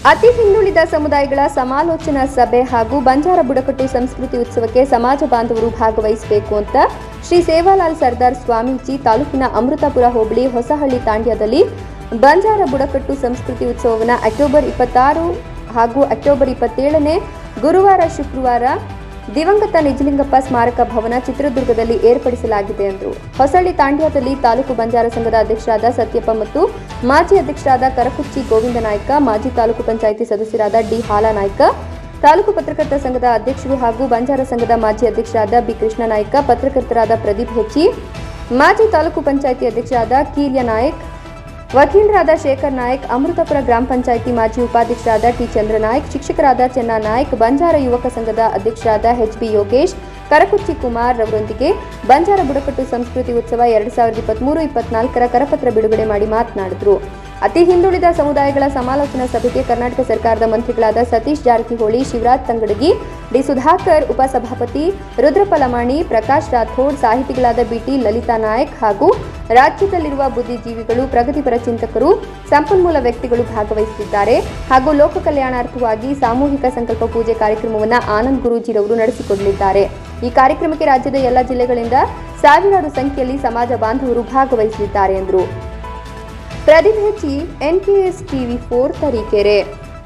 ಅತಿ ಹಿಂದುಳಿದ ಸಮುದಾಯಗಳ ಸಮಾಲೋಚನಾ ಸಭೆ ಹಾಗೂ ಬಂಜಾರ ಬುಡಕಟ್ಟು ಸಂಸ್ಕೃತಿ ಉತ್ಸವಕ್ಕೆ ಸಮಾಜ ಬಾಂಧವರು ಭಾಗವಹಿಸಬೇಕು ಅಂತ ಶ್ರೀ ಸೇವಾಲಾಲ್ ಸರ್ದಾರ್ ಸ್ವಾಮೀಜಿ ತಾಲೂಕಿನ ಅಮೃತಪುರ ಹೋಬಳಿ ಹೊಸಹಳ್ಳಿ ತಾಂಡ್ಯದಲ್ಲಿ ಬಂಜಾರ ಬುಡಕಟ್ಟು ಸಂಸ್ಕೃತಿ ಉತ್ಸವವನ್ನು ಅಕ್ಟೋಬರ್ ಇಪ್ಪತ್ತಾರು ಹಾಗೂ ಅಕ್ಟೋಬರ್ ಇಪ್ಪತ್ತೇಳನೇ ಗುರುವಾರ ಶುಕ್ರವಾರ ದಿವಂಗತ ನಿಜಲಿಂಗಪ್ಪ ಸ್ಮಾರಕ ಭವನ ಚಿತ್ರದುರ್ಗದಲ್ಲಿ ಏರ್ಪಡಿಸಲಾಗಿದೆ ಎಂದರು ಹೊಸಳ್ಳಿ ತಾಂಡ್ಯದಲ್ಲಿ ತಾಲೂಕು ಬಂಜಾರ ಸಂಘದ ಅಧ್ಯಕ್ಷರಾದ ಸತ್ಯಪ್ಪ ಮತ್ತು ಮಾಜಿ ಅಧ್ಯಕ್ಷರಾದ ಕರಕುಚ್ಚಿ ಗೋವಿಂದ ನಾಯ್ಕ ಮಾಜಿ ತಾಲೂಕು ಪಂಚಾಯಿತಿ ಸದಸ್ಯರಾದ ಡಿ ಹಾಲಾನಾಯ್ಕ ತಾಲೂಕು ಪತ್ರಕರ್ತರ ಸಂಘದ ಅಧ್ಯಕ್ಷರು ಹಾಗೂ ಬಂಜಾರ ಸಂಘದ ಮಾಜಿ ಅಧ್ಯಕ್ಷರಾದ ಬಿ ಕೃಷ್ಣ ನಾಯ್ಕ ಪತ್ರಕರ್ತರಾದ ಪ್ರದೀಪ್ ಹೆಚ್ಚಿ ಮಾಜಿ ತಾಲೂಕು ಪಂಚಾಯಿತಿ ಅಧ್ಯಕ್ಷರಾದ ಕೀರ್ಯ ನಾಯಕ್ ವಕೀಲರಾದ ಶೇಖರ್ ನಾಯಕ್ ಅಮೃತಪುರ ಗ್ರಾಮ ಪಂಚಾಯಿತಿ ಮಾಜಿ ಉಪಾಧ್ಯಕ್ಷರಾದ ಟಿ ಚಂದ್ರನಾಯ್ಕ್ ಶಿಕ್ಷಕರಾದ ಚೆನ್ನಾ ನಾಯ್ಕ್ ಬಂಜಾರ ಯುವಕ ಸಂಘದ ಅಧ್ಯಕ್ಷರಾದ ಎಚ್ ಬಿ ಯೋಗೇಶ್ ಕರಕುಚ್ಚಿ ಕುಮಾರ್ ರವರೊಂದಿಗೆ ಬಂಜಾರ ಬುಡಕಟ್ಟು ಸಂಸ್ಕೃತಿ ಉತ್ಸವ ಎರಡು ಸಾವಿರದ ಇಪ್ಪತ್ಮೂರು ಇಪ್ಪತ್ನಾಲ್ಕರ ಕರಪತ್ರ ಬಿಡುಗಡೆ ಮಾಡಿ ಮಾತನಾಡಿದರು ಅತಿ ಹಿಂದುಳಿದ ಸಮುದಾಯಗಳ ಸಮಾಲೋಚನಾ ಸಭೆಗೆ ಕರ್ನಾಟಕ ಸರ್ಕಾರದ ಮಂತ್ರಿಗಳಾದ ಸತೀಶ್ ಜಾರಕಿಹೊಳಿ ಶಿವರಾಜ್ ತಂಗಡಗಿ ಡಿ ಸುಧಾಕರ್ ಉಪಸಭಾಪತಿ ರುದ್ರಪ್ಪ ಲಮಾಣಿ ಪ್ರಕಾಶ್ ರಾಥೋಡ್ ಸಾಹಿತಿಗಳಾದ ಬಿಟಿ ಲಲಿತಾ ನಾಯಕ್ ಹಾಗೂ ರಾಜ್ಯದಲ್ಲಿರುವ ಬುದ್ಧಿಜೀವಿಗಳು ಪ್ರಗತಿಪರ ಚಿಂತಕರು ಸಂಪನ್ಮೂಲ ವ್ಯಕ್ತಿಗಳು ಭಾಗವಹಿಸಿದ್ದಾರೆ ಹಾಗೂ ಲೋಕ ಕಲ್ಯಾಣಾರ್ಥವಾಗಿ ಸಾಮೂಹಿಕ ಸಂಕಲ್ಪ ಪೂಜೆ ಕಾರ್ಯಕ್ರಮವನ್ನು ಆನಂದ್ ಗುರೂಜಿರವರು ನಡೆಸಿಕೊಡಲಿದ್ದಾರೆ ಈ ಕಾರ್ಯಕ್ರಮಕ್ಕೆ ರಾಜ್ಯದ ಎಲ್ಲ ಜಿಲ್ಲೆಗಳಿಂದ ಸಾವಿರಾರು ಸಂಖ್ಯೆಯಲ್ಲಿ ಸಮಾಜ ಬಾಂಧವರು ಭಾಗವಹಿಸಲಿದ್ದಾರೆ ಎಂದರು ಪ್ರದೀಪ್ ಹೆಚ್ಚಿ ಎನ್ಕೆಎಸ್ ಟಿವಿ ಫೋರ್ ತರೀಕೆರೆ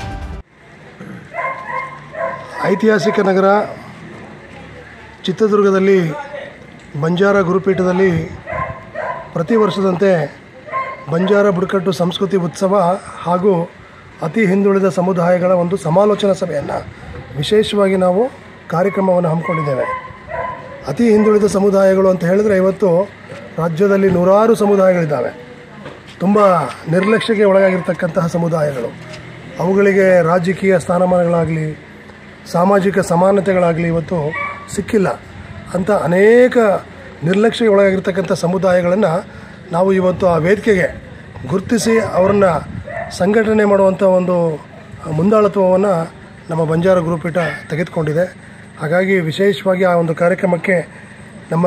ಐತಿಹಾಸಿಕ ನಗರ ಚಿತ್ರದುರ್ಗದಲ್ಲಿ ಬಂಜಾರ ಗುರುಪೀಠದಲ್ಲಿ ಪ್ರತಿ ವರ್ಷದಂತೆ ಬಂಜಾರ ಬುಡಕಟ್ಟು ಸಂಸ್ಕೃತಿ ಉತ್ಸವ ಹಾಗೂ ಅತಿ ಹಿಂದುಳಿದ ಸಮುದಾಯಗಳ ಒಂದು ಸಮಾಲೋಚನಾ ಸಭೆಯನ್ನು ವಿಶೇಷವಾಗಿ ನಾವು ಕಾರ್ಯಕ್ರಮವನ್ನು ಹಮ್ಮಿಕೊಂಡಿದ್ದೇವೆ ಅತಿ ಹಿಂದುಳಿದ ಸಮುದಾಯಗಳು ಅಂತ ಹೇಳಿದ್ರೆ ಇವತ್ತು ರಾಜ್ಯದಲ್ಲಿ ನೂರಾರು ಸಮುದಾಯಗಳಿದ್ದಾವೆ ತುಂಬ ನಿರ್ಲಕ್ಷ್ಯಕ್ಕೆ ಒಳಗಾಗಿರ್ತಕ್ಕಂತಹ ಸಮುದಾಯಗಳು ಅವುಗಳಿಗೆ ರಾಜಕೀಯ ಸ್ಥಾನಮಾನಗಳಾಗಲಿ ಸಾಮಾಜಿಕ ಸಮಾನತೆಗಳಾಗಲಿ ಇವತ್ತು ಸಿಕ್ಕಿಲ್ಲ ಅಂತ ಅನೇಕ ನಿರ್ಲಕ್ಷ್ಯಕ್ಕೆ ಒಳಗಾಗಿರ್ತಕ್ಕಂಥ ಸಮುದಾಯಗಳನ್ನು ನಾವು ಇವತ್ತು ಆ ವೇದಿಕೆಗೆ ಗುರುತಿಸಿ ಅವರನ್ನು ಸಂಘಟನೆ ಮಾಡುವಂಥ ಒಂದು ಮುಂದಾಳತ್ವವನ್ನು ನಮ್ಮ ಬಂಜಾರ ಗುರುಪೀಠ ತೆಗೆದುಕೊಂಡಿದೆ ಹಾಗಾಗಿ ವಿಶೇಷವಾಗಿ ಆ ಒಂದು ಕಾರ್ಯಕ್ರಮಕ್ಕೆ ನಮ್ಮ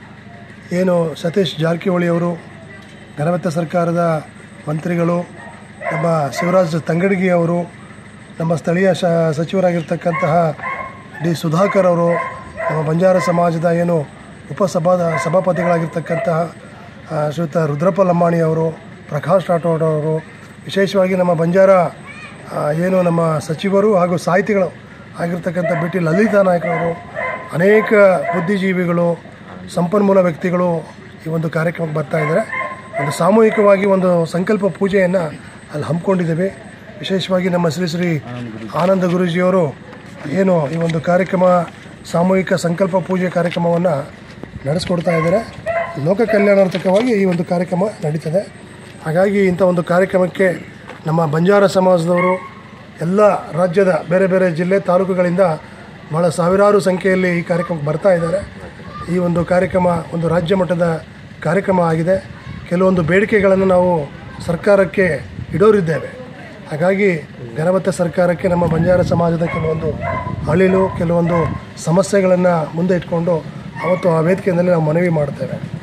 ಏನು ಸತೀಶ್ ಜಾರಕಿಹೊಳಿ ಅವರು ಘನವೆತ್ತ ಸರ್ಕಾರದ ಮಂತ್ರಿಗಳು ನಮ್ಮ ಶಿವರಾಜ್ ತಂಗಡಗಿ ಅವರು ನಮ್ಮ ಸ್ಥಳೀಯ ಶ ಸಚಿವರಾಗಿರ್ತಕ್ಕಂತಹ ಡಿ ಸುಧಾಕರ್ ಅವರು ನಮ್ಮ ಬಂಜಾರ ಸಮಾಜದ ಏನು ಉಪಸಭಾ ಸಭಾಪತಿಗಳಾಗಿರ್ತಕ್ಕಂತಹ ಆ, ಶ್ರೀಯುತ ರುದ್ರಪ್ಪ ಲಂಬಾಣಿ ಅವರು ಪ್ರಕಾಶ್ ರಾಠೋಡ್ ಅವರು ವಿಶೇಷವಾಗಿ ನಮ್ಮ ಬಂಜಾರ ಆ, ಏನು ನಮ್ಮ ಸಚಿವರು ಹಾಗೂ ಸಾಹಿತಿಗಳು ಆಗಿರ್ತಕ್ಕಂಥ ಬಿ ಟಿ ಲಲಿತಾ ನಾಯ್ಕರವರು ಅನೇಕ ಬುದ್ಧಿಜೀವಿಗಳು ಸಂಪನ್ಮೂಲ ವ್ಯಕ್ತಿಗಳು ಈ ಒಂದು ಕಾರ್ಯಕ್ರಮಕ್ಕೆ ಬರ್ತಾ ಇದ್ದಾರೆ ಒಂದು ಸಾಮೂಹಿಕವಾಗಿ ಒಂದು ಸಂಕಲ್ಪ ಪೂಜೆಯನ್ನು ಅಲ್ಲಿ ಹಮ್ಮಿಕೊಂಡಿದ್ದೇವೆ ವಿಶೇಷವಾಗಿ ನಮ್ಮ ಶ್ರೀ ಶ್ರೀ ಆನಂದ ಗುರೂಜಿಯವರು ಏನು ಈ ಒಂದು ಕಾರ್ಯಕ್ರಮ ಸಾಮೂಹಿಕ ಸಂಕಲ್ಪ ಪೂಜೆ ಕಾರ್ಯಕ್ರಮವನ್ನು ನಡೆಸ್ಕೊಡ್ತಾ ಇದ್ದಾರೆ ಲೋಕ ಕಲ್ಯಾಣಾರ್ಥಕವಾಗಿ ಈ ಒಂದು ಕಾರ್ಯಕ್ರಮ ನಡೀತದೆ ಹಾಗಾಗಿ ಇಂಥ ಒಂದು ಕಾರ್ಯಕ್ರಮಕ್ಕೆ ನಮ್ಮ ಬಂಜಾರ ಸಮಾಜದವರು ಎಲ್ಲ ರಾಜ್ಯದ ಬೇರೆ ಬೇರೆ ಜಿಲ್ಲೆ ತಾಲೂಕುಗಳಿಂದ ಭಾಳ ಸಾವಿರಾರು ಸಂಖ್ಯೆಯಲ್ಲಿ ಈ ಕಾರ್ಯಕ್ರಮಕ್ಕೆ ಬರ್ತಾ ಇದ್ದಾರೆ ಈ ಒಂದು ಕಾರ್ಯಕ್ರಮ ಒಂದು ರಾಜ್ಯ ಮಟ್ಟದ ಕಾರ್ಯಕ್ರಮ ಆಗಿದೆ ಕೆಲವೊಂದು ಬೇಡಿಕೆಗಳನ್ನು ನಾವು ಸರ್ಕಾರಕ್ಕೆ ಇಡೋರಿದ್ದೇವೆ ಹಾಗಾಗಿ ಘನವತ್ತ ಸರ್ಕಾರಕ್ಕೆ ನಮ್ಮ ಬಂಜಾರ ಸಮಾಜದ ಕೆಲವೊಂದು ಅಳಿಲು ಕೆಲವೊಂದು ಸಮಸ್ಯೆಗಳನ್ನು ಮುಂದೆ ಇಟ್ಕೊಂಡು ಅವತ್ತು ಆ ವೇದಿಕೆಯಲ್ಲಿ ನಾವು ಮನವಿ ಮಾಡ್ತೇವೆ